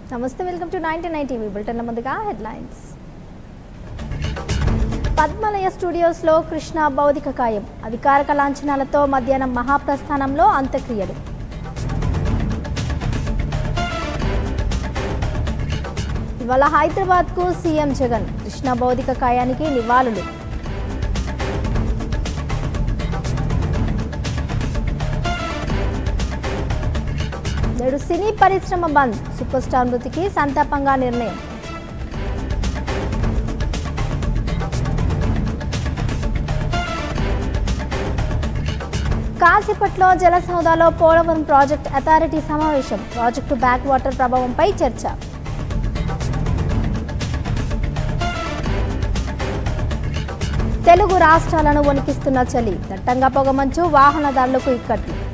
నమస్తే welcome to ninety nine TV బులెటిన్ల ముందుగా హెడ్లైన్స్ పద్మలయ స్టూడియోస్లో కృష్ణ భౌతిక కాయం అధికారిక లాంఛనాలతో మధ్యాహ్నం మహాప్రస్థానంలో అంత్యక్రియలు ఇవాళ హైదరాబాద్కు సీఎం జగన్ కృష్ణ భౌతిక కాయానికి నివాళులు నేడు సినీ పరిశ్రమ బంద్ సూపర్ స్టార్ మృతికి సంతాపంగా నిర్ణయం కాసేపట్లో జలసౌదాలో పోలవరం ప్రాజెక్ట్ అథారిటీ సమావేశం ప్రాజెక్టు బ్యాక్ వాటర్ ప్రభావంపై చర్చ తెలుగు రాష్ట్రాలను వణికిస్తున్న చలి దట్టంగా పొగమంచు వాహనదారులకు ఇక్కట్లు